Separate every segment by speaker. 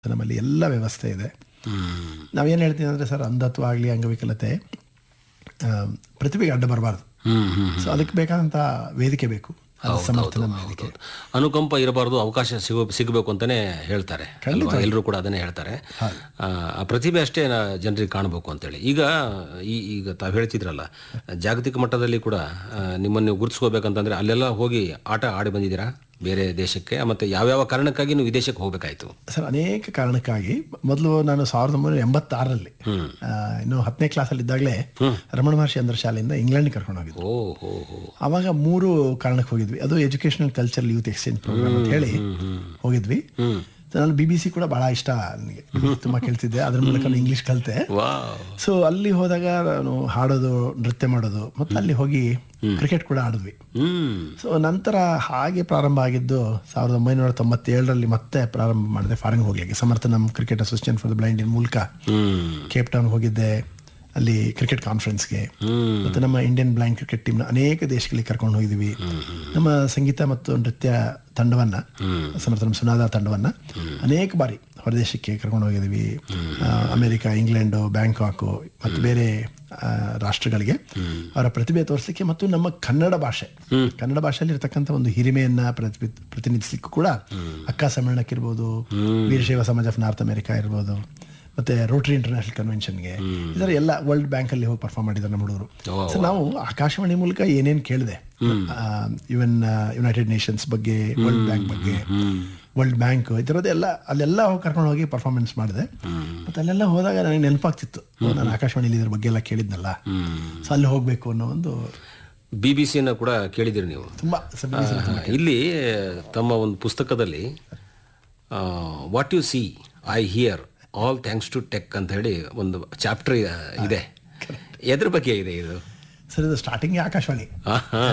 Speaker 1: ನಮ್ಮಲ್ಲಿ ಎಲ್ಲ ವ್ಯವಸ್ಥೆ ಇದೆ ನಾವೇನು ಹೇಳ್ತೀವಿ ಅಂದರೆ ಸರ್ ಅಂಧತ್ವ ಆಗಲಿ ಅಂಗವಿಕಲತೆ ಆ, ಪ್ರತಿಭೆಗೆ ಅಡ್ಡ ಬರಬಾರ್ದು
Speaker 2: ಹ್ಮ್ ಹ್ಮ್
Speaker 1: ಸೊ ಅದಕ್ಕೆ ಬೇಕಾದಂಥ ವೇದಿಕೆ ಬೇಕು ಅದು ಸಮರ್ಥನ ವೇದಿಕೆ
Speaker 2: ಅನುಕಂಪ ಇರಬಾರ್ದು ಅವಕಾಶ ಸಿಗೋ ಸಿಗಬೇಕು ಅಂತಾನೆ ಹೇಳ್ತಾರೆ ಎಲ್ಲರೂ ಕೂಡ ಅದನ್ನೇ ಹೇಳ್ತಾರೆ ಆ, ಆ ಪ್ರತಿಭೆ ಅಷ್ಟೇ ನಾ- ಜನರಿಗೆ ಕಾಣಬೇಕು ಅಂತೇಳಿ ಈಗ ಈ ಈಗ ತಾವು ಹೇಳ್ತಿದ್ರಲ್ಲ ಜಾಗತಿಕ ಮಟ್ಟದಲ್ಲಿ ಕೂಡ ಆ, ನಿಮ್ಮನ್ನು ಗುರುತಿಸ್ಕೋಬೇಕಂತಂದ್ರೆ ಅಲ್ಲೆಲ್ಲ ಹೋಗಿ ಆಟ ಆಡಿ ಬಂದಿದ್ದೀರಾ ಬೇರೆ ದೇಶಕ್ಕೆ ಮತ್ತೆ ಯಾವ್ಯಾವ ಕಾರಣಕ್ಕಾಗಿ ನೀವು ವಿದೇಶಕ್ಕೆ ಹೋಗ್ಬೇಕಾಯ್ತು
Speaker 1: ಸರ್ ಅನೇಕ ಕಾರಣಕ್ಕಾಗಿ ಮೊದಲು ನಾನು ಸಾವಿರದ ಒಂಬೈನೂರ ಎಂಬತ್ತಾರರಲ್ಲಿ ಆ, ಇನ್ನು ಹತ್ತನೇ ಕ್ಲಾಸಲ್ಲಿ ಇದ್ದಾಗಲೇ ರಮಣ ಮಹರ್ಷಿ ಅಂದ್ರ ಶಾಲೆಯಿಂದ ಇಂಗ್ಲೆಂಡ್ ಕರ್ಕೊಂಡು ಹೋಗಿದ್ದೆ
Speaker 2: ಓ ಹೋ ಹೋ
Speaker 1: ಆವಾಗ ಮೂರು ಕಾರಣಕ್ಕೆ ಹೋಗಿದ್ವಿ ಅದು educational cultural youth exchange programme ಅಂತ ಹೇಳಿ ಹೋಗಿದ್ವಿ ನಾನು ಬಿ ಬಿ ಸಿ ಕೂಡ ಬಹಳ ಇಷ್ಟ ನನಗೆ ತುಂಬಾ ಕೇಳ್ತಿದ್ದೆ ಅದ್ರ ಮೂಲಕ ನಾನು ಇಂಗ್ಲಿಷ್ ಕಲಿತೆ
Speaker 2: ವಾ
Speaker 1: ಸೊ ಅಲ್ಲಿ ಹೋದಾಗ ನಾನು ಹಾಡೋದು ನೃತ್ಯ ಮಾಡೋದು ಮತ್ತೆ ಅಲ್ಲಿ ಹೋಗಿ ಕ್ರಿಕೆಟ್ ಕೂಡ ಆಡಿದ್ವಿ
Speaker 2: ಹ್ಮ್
Speaker 1: ಸೊ ನಂತರ ಹಾಗೆ ಪ್ರಾರಂಭ ಆಗಿದ್ದು ಸಾವಿರದ ಒಂಬೈನೂರ ತೊಂಬತ್ತೇಳರಲ್ಲಿ ಮತ್ತೆ ಪ್ರಾರಂಭ ಮಾಡಿದೆ ಫಾರಿನ್ ಹೋಗ್ಲಿಕ್ಕೆ Samarthanam cricket association for the blind in ಮೂಲಕ
Speaker 2: ಹ್ಮ್
Speaker 1: ಕೇಪ್ ಟೌನ್ ಹೋಗಿದ್ದೆ ಅಲ್ಲಿ ಕ್ರಿಕೆಟ್ ಕಾನ್ಫರೆನ್ಸ್ಗೆ ಮತ್ತು ನಮ್ಮ ಇಂಡಿಯನ್ ಬ್ಲೈಂಡ್ ಕ್ರಿಕೆಟ್ ಟೀಮ್ನ ಅನೇಕ ದೇಶಗಳಿಗೆ ಕರ್ಕೊಂಡು ಹೋಗಿದ್ವಿ ನಮ್ಮ ಸಂಗೀತ ಮತ್ತು ನೃತ್ಯ ತಂಡವನ್ನ ಸಮರ್ಥನಂ ಸುನಾದ ತಂಡವನ್ನ ಅನೇಕ ಬಾರಿ ಹೊರದೇಶಕ್ಕೆ ಕರ್ಕೊಂಡು ಹೋಗಿದ್ವಿ ಆ, ಅಮೆರಿಕ ಇಂಗ್ಲೆಂಡು ಬ್ಯಾಂಕಾಕು ಮತ್ತು ಬೇರೆ ಆ, ರಾಷ್ಟ್ರಗಳಿಗೆ ಅವರ ಪ್ರತಿಭೆ ತೋರಿಸಲಿಕ್ಕೆ ಮತ್ತು ನಮ್ಮ ಕನ್ನಡ ಭಾಷೆ ಕನ್ನಡ ಭಾಷೆಯಲ್ಲಿ ಇರತಕ್ಕಂಥ ಒಂದು ಹಿರಿಮೆಯನ್ನ ಪ್ರತಿಭಿ ಪ್ರತಿನಿಧಿಸಲಿಕ್ಕೂ ಕೂಡ ಅಕ್ಕ ಸಮ್ಮೇಳನಕ್ಕಿರ್ಬೋದು ವೀರಶೈವ ಸಮಾಜ ಆಫ್ ನಾರ್ತ್ ಅಮೆರಿಕಾ ಇರ್ಬೋದು ಮತ್ತೆ ರೋಟರಿ ಇಂಟರ್ನ್ಯಾಷನಲ್ ಕನ್ವೆನ್ಷನ್ಗೆ ಇದರ ಎಲ್ಲ ವರ್ಲ್ಡ್ ಬ್ಯಾಂಕ್ ಅಲ್ಲಿ ಹೋಗಿ ಪರ್ಫಾರ್ಮ್ ಮಾಡಿದ್ದಾರೆ ನಮ್ಮ ಹುಡುಗರು ಸೊ ನಾವು ಆಕಾಶವಾಣಿ ಮೂಲಕ ಏನೇನು ಕೇಳಿದೆ ಇವನ್ ಯುನೈಟೆಡ್ ನೇಷನ್ಸ್ ಬಗ್ಗೆ ವರ್ಲ್ಡ್ ಬ್ಯಾಂಕ್ ಬಗ್ಗೆ ವರ್ಲ್ಡ್ ಬ್ಯಾಂಕ್ ಈ ಥರದ್ದೆಲ್ಲ ಅಲ್ಲೆಲ್ಲ ಹೋಗಿ ಕರ್ಕೊಂಡು ಹೋಗಿ ಪರ್ಫಾರ್ಮೆನ್ಸ್ ಮಾಡಿದೆ ಮತ್ತೆ ಅಲ್ಲೆಲ್ಲ ಹೋದಾಗ ನನಗೆ ನೆನಪಾಗ್ತಿತ್ತು ಓ, ನಾನು ಆಕಾಶವಾಣಿಲಿ ಇದ್ರ ಬಗ್ಗೆ ಎಲ್ಲ ಕೇಳಿದ್ನಲ್ಲ ಸೊ ಅಲ್ಲಿ ಹೋಗಬೇಕು ಅನ್ನೋ ಒಂದು
Speaker 2: ಬಿ ಬಿ ಸಿಯನ್ನು ಕೂಡ ಕೇಳಿದಿರಿ ನೀವು
Speaker 1: ತುಂಬಾ ಸಭೆ-
Speaker 2: ಆ, ಇಲ್ಲಿ ತಮ್ಮ ಒಂದು ಪುಸ್ತಕದಲ್ಲಿ what you see I hear all thanks to tech ಅಂತ ಹೇಳಿ ಒಂದು ಚಾಪ್ಟರ್ ಇದೆ ಎದ್ರ ಬಗ್ಗೆ ಇದೆ ಇದು
Speaker 1: ಸರ್ ಇದು ಸ್ಟಾರ್ಟಿಂಗ್ ಆಕಾಶವಾಣಿ
Speaker 2: ಆ, ಹಾ,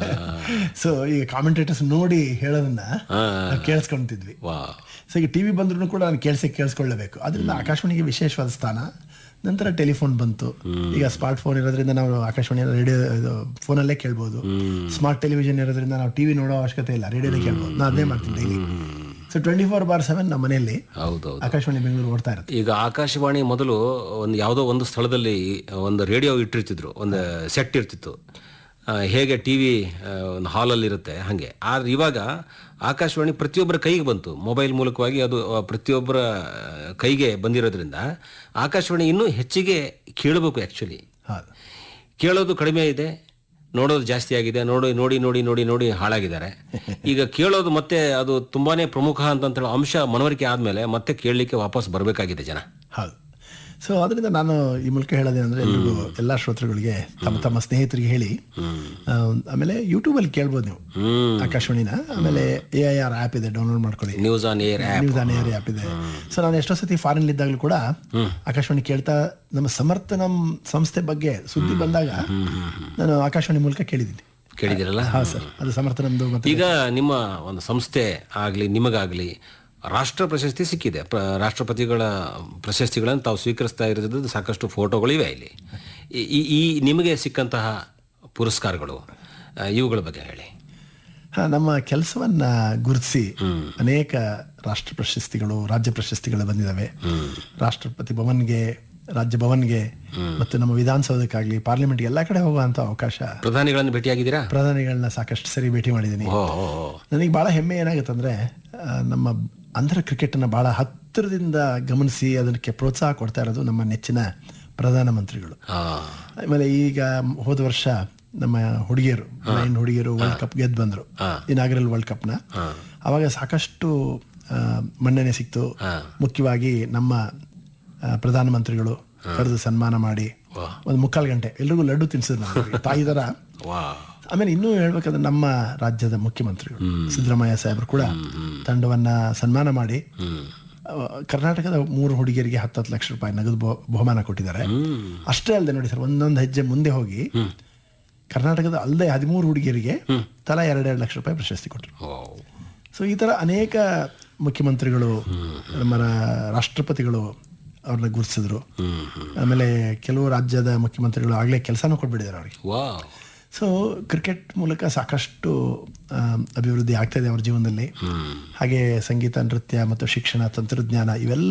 Speaker 1: ಸೊ ಈಗ ಕಾಮೆಂಟೇಟರ್ಸ್ ನೋಡಿ ಹೇಳೋದನ್ನ ನಾವು ಕೇಳಿಸ್ಕೊಂತಿದ್ವಿ
Speaker 2: ವಾ
Speaker 1: ಸೊ ಈಗ ಟಿವಿ ಬಂದ್ರೂ ಕೂಡ ನಾನು ಕೇಳಿಸಿ ಕೇಳಿಸ್ಕೊಳ್ಳಬೇಕು ಅದರಿಂದ ಆಕಾಶವಾಣಿಗೆ ವಿಶೇಷವಾದ ಸ್ಥಾನ ನಂತರ ಟೆಲಿಫೋನ್ ಬಂತು ಈಗ ಸ್ಮಾರ್ಟ್ ಫೋನ್ ಇರೋದ್ರಿಂದ ನಾವು ಆಕಾಶವಾಣಿ ರೇಡಿಯೋ ಇದು ಫೋನಲ್ಲೇ ಕೇಳ್ಬೋದು ಸ್ಮಾರ್ಟ್ ಟೆಲಿವಿಷನ್ ಇರೋದ್ರಿಂದ ನಾವು ಟಿವಿ ನೋಡೋ ಅವಶ್ಯಕತೆ ಇಲ್ಲ ರೇಡಿಯೋನೇ ಕೇಳ್ಬೋದು ನಾನು ಅದೇ ಮಾಡ್ತೀನಿ daily so twenty four bar seven ನಮ್ಮ ಮನೆಯಲ್ಲಿ
Speaker 2: ಹೌದೌದು
Speaker 1: ಆಕಾಶವಾಣಿ ಬೆಂಗಳೂರು ಓಡ್ತಾ ಇರುತ್ತೆ
Speaker 2: ಈಗ ಆಕಾಶವಾಣಿ ಮೊದಲು ಒಂದು ಯಾವುದೋ ಒಂದು ಸ್ಥಳದಲ್ಲಿ ಒಂದು ರೇಡಿಯೋ ಇಟ್ಟಿರ್ತಿದ್ರು ಒಂದು ಸೆಟ್ ಇರ್ತಿತ್ತು ಆ, ಹೇಗೆ ಟಿ ವಿ ಒಂದು ಹಾಲಲ್ಲಿ ಇರುತ್ತೆ ಹಾಗೆ ಆದ್ರೆ ಇವಾಗ ಆಕಾಶವಾಣಿ ಪ್ರತಿಯೊಬ್ಬರ ಕೈಗೆ ಬಂತು ಮೊಬೈಲ್ ಮೂಲಕವಾಗಿ ಅದು ಆ, ಪ್ರತಿಯೊಬ್ಬರ ಆ, ಕೈಗೆ ಬಂದಿರೋದ್ರಿಂದ ಆಕಾಶವಾಣಿ ಇನ್ನೂ ಹೆಚ್ಚಿಗೆ ಕೇಳಬೇಕು ಆ್ಯಕ್ಚುಲಿ
Speaker 1: ಹೌದು
Speaker 2: ಕೇಳೋದು ಕಡಿಮೆ ಇದೆ ನೋಡೋದು ಜಾಸ್ತಿ ಆಗಿದೆ ನೋಡಿ ನೋಡಿ ನೋಡಿ ನೋಡಿ ನೋಡಿ ಹಾಳಾಗಿದ್ದಾರೆ ಈಗ ಕೇಳೋದು ಮತ್ತೆ ಅದು ತುಂಬಾನೇ ಪ್ರಮುಖ ಅಂತಂತ ಅಂಶ ಮನವರಿಕೆ ಆದ್ಮೇಲೆ ಮತ್ತೆ ಕೇಳಲಿಕ್ಕೆ ವಾಪಸ್ ಬರಬೇಕಾಗಿದೆ ಜನ
Speaker 1: ಹೌದು ಸೊ ಅದರಿಂದ ನಾನು ಈ ಮೂಲಕ ಹೇಳೋದೇನೆಂದ್ರೆ ಎಲ್ರಿಗೂ ಎಲ್ಲ ಶ್ರೋತೃಗಳಿಗೆ ತಮ್ಮ ತಮ್ಮ ಸ್ನೇಹಿತರಿಗೆ ಹೇಳಿ ಆ, ಆಮೇಲೆ ಯೂಟ್ಯೂಬಲ್ಲಿ ಕೇಳ್ಬೋದು ನೀವು ಆಕಾಶವಾಣಿನ ಆಮೇಲೆ ಎ ಐ ಆರ್ ಆ್ಯಪ್ ಇದೆ ಡೌನ್ಲೋಡ್ ಮಾಡ್ಕೊಳ್ಳಿ
Speaker 2: news on air app
Speaker 1: news on air app ಇದೆ ಸೊ ನಾನು ಎಷ್ಟೋ ಸತಿ ಫಾರಿನ್ ಇದ್ದಾಗಲೂ ಕೂಡ ಆಕಾಶವಾಣಿ ಕೇಳ್ತಾ ನಮ್ಮ ಸಮರ್ಥನಂ ಸಂಸ್ಥೆ ಬಗ್ಗೆ ಸುದ್ದಿ ಬಂದಾಗ ನಾನು ಆಕಾಶವಾಣಿ ಮೂಲಕ ಕೇಳಿದ್ದೀನಿ
Speaker 2: ಕೇಳಿದಿರಲ್ಲ
Speaker 1: ಹಾ ಸರ್ ಅದು ಸಮರ್ಥನಂದು ಮತ್ತೆ
Speaker 2: ಈಗ ನಿಮ್ಮ ಒಂದು ಸಂಸ್ಥೆ ಆಗಲಿ ನಿಮಗಾಗಲಿ ರಾಷ್ಟ್ರ ಪ್ರಶಸ್ತಿ ಸಿಕ್ಕಿದೆ ಪ್ರ- ರಾಷ್ಟ್ರಪತಿಗಳ ಪ್ರಶಸ್ತಿಗಳನ್ನು ತಾವು ಸ್ವೀಕರಿಸ್ತಾ ಇರೋದ್ರದ್ದು ಸಾಕಷ್ಟು ಫೋಟೋಗಳಿವೆ ಇಲ್ಲಿ ಈ- ಈ ಈ ನಿಮಗೆ ಸಿಕ್ಕಂತಹ ಪುರಸ್ಕಾರಗಳು ಆ, ಇವುಗಳ ಬಗ್ಗೆ ಹೇಳಿ
Speaker 1: ಹಾ, ನಮ್ಮ ಕೆಲಸವನ್ನ ಗುರುತಿಸಿ ಅನೇಕ ರಾಷ್ಟ್ರ ಪ್ರಶಸ್ತಿಗಳು ರಾಜ್ಯ ಪ್ರಶಸ್ತಿಗಳು ಬಂದಿದ್ದಾವೆ ರಾಷ್ಟ್ರಪತಿ ಭವನ್ಗೆ ರಾಜ್ಯ ಭವನ್ಗೆ ಮತ್ತು ನಮ್ಮ ವಿಧಾನಸೌಧಕ್ಕಾಗಲಿ ಪಾರ್ಲಿಮೆಂಟ್ಗೆ ಎಲ್ಲ ಕಡೆ ಹೋಗುವಂತ ಅವಕಾಶ
Speaker 2: ಪ್ರಧಾನಿಗಳನ್ನು ಭೇಟಿಯಾಗಿದ್ದೀರಾ
Speaker 1: ಪ್ರಧಾನಿಗಳನ್ನ ಸಾಕಷ್ಟು ಸರಿ ಭೇಟಿ ಮಾಡಿದ್ದೀನಿ
Speaker 2: ಓ ಓ, ಓ.
Speaker 1: ನನಗೆ ಬಹಳ ಹೆಮ್ಮೆ ಏನಾಗುತ್ತಂದ್ರೆ ಆ, ನಮ್ಮ ಅಂಧರ ಕ್ರಿಕೆಟನ್ನು ಬಹಳ ಹತ್ತಿರದಿಂದ ಗಮನಿಸಿ ಅದಕ್ಕೆ ಪ್ರೋತ್ಸಾಹ ಕೊಡ್ತಾ ಇರೋದು ನಮ್ಮ ನೆಚ್ಚಿನ ಪ್ರಧಾನಮಂತ್ರಿಗಳು
Speaker 2: ಆ,
Speaker 1: ಆಮೇಲೆ ಈಗ ಹೋದ ವರ್ಷ ನಮ್ಮ ಹುಡುಗಿಯರು ಬ್ಲೈಂಡ್ ಹುಡುಗಿಯರು ವರ್ಲ್ಡ್ ಕಪ್ ಗೆದ್ದು ಬಂದರು ಇನಾಗ್ರಲ್ ವರ್ಲ್ಡ್ ಕಪ್ನ ಅವಾಗ ಸಾಕಷ್ಟು ಆ, ಮನ್ನಣೆ ಸಿಕ್ತು ಮುಖ್ಯವಾಗಿ ನಮ್ಮ ಆ, ಪ್ರಧಾನಮಂತ್ರಿಗಳು ಕರೆದು ಸನ್ಮಾನ ಮಾಡಿ ಒಂದು ಮುಕ್ಕಾಲು ಗಂಟೆ ಎಲ್ರಿಗೂ ಲಡ್ಡು ತಿನ್ಸಿದ್ರು ನಮ್ಗೆ. ತಾಯಿ ಥರ
Speaker 2: ವಾ
Speaker 1: ಆಮೇಲೆ ಇನ್ನೂ ಹೇಳ್ಬೇಕಾದ್ರೆ ನಮ್ಮ ರಾಜ್ಯದ ಮುಖ್ಯಮಂತ್ರಿಗಳು ಸಿದ್ದರಾಮಯ್ಯ ಸಾಹೇಬರು ಕೂಡ ತಂಡವನ್ನ ಸನ್ಮಾನ ಮಾಡಿ ಆ, ಕರ್ನಾಟಕದ ಮೂರು ಹುಡುಗಿಯರಿಗೆ ಹತ್ತತ್ತು ಲಕ್ಷ ರೂಪಾಯಿ ನಗದು ಬಹು- ಬಹುಮಾನ ಕೊಟ್ಟಿದ್ದಾರೆ ಅಷ್ಟೇ ಅಲ್ಲದೆ ನೋಡಿ ಸರ್ ಒಂದೊಂದು ಹೆಜ್ಜೆ ಮುಂದೆ ಹೋಗಿ ಕರ್ನಾಟಕದ ಅಲ್ಲದೆ ಹದಿಮೂರು ಹುಡುಗಿಯರಿಗೆ ತಲಾ ಎರಡೆರಡು ಲಕ್ಷ ರೂಪಾಯಿ ಪ್ರಶಸ್ತಿ ಕೊಟ್ಟರು
Speaker 2: ಓ
Speaker 1: ಸೊ ಈ ಥರ ಅನೇಕ ಮುಖ್ಯಮಂತ್ರಿಗಳು ನಮ್ಮ ರಾ- ರಾಷ್ಟ್ರಪತಿಗಳು ಅವ್ರನ್ನ ಗುರುತಿಸಿದ್ರು ಆಮೇಲೆ ಕೆಲವು ರಾಜ್ಯದ ಮುಖ್ಯಮಂತ್ರಿಗಳು ಆಗಲೇ ಕೆಲಸನೂ ಕೊಟ್ಬಿಟ್ಟಿದ್ದಾರೆ ಅವ್ರಿಗೆ
Speaker 2: ವಾ
Speaker 1: ಸೊ ಕ್ರಿಕೆಟ್ ಮೂಲಕ ಸಾಕಷ್ಟು ಆ, ಅಭಿವೃದ್ಧಿ ಆಗ್ತಾ ಇದೆ ಅವ್ರ ಜೀವನದಲ್ಲಿ ಹಾಗೆ ಸಂಗೀತ ನೃತ್ಯ ಮತ್ತು ಶಿಕ್ಷಣ ತಂತ್ರಜ್ಞಾನ ಇವೆಲ್ಲ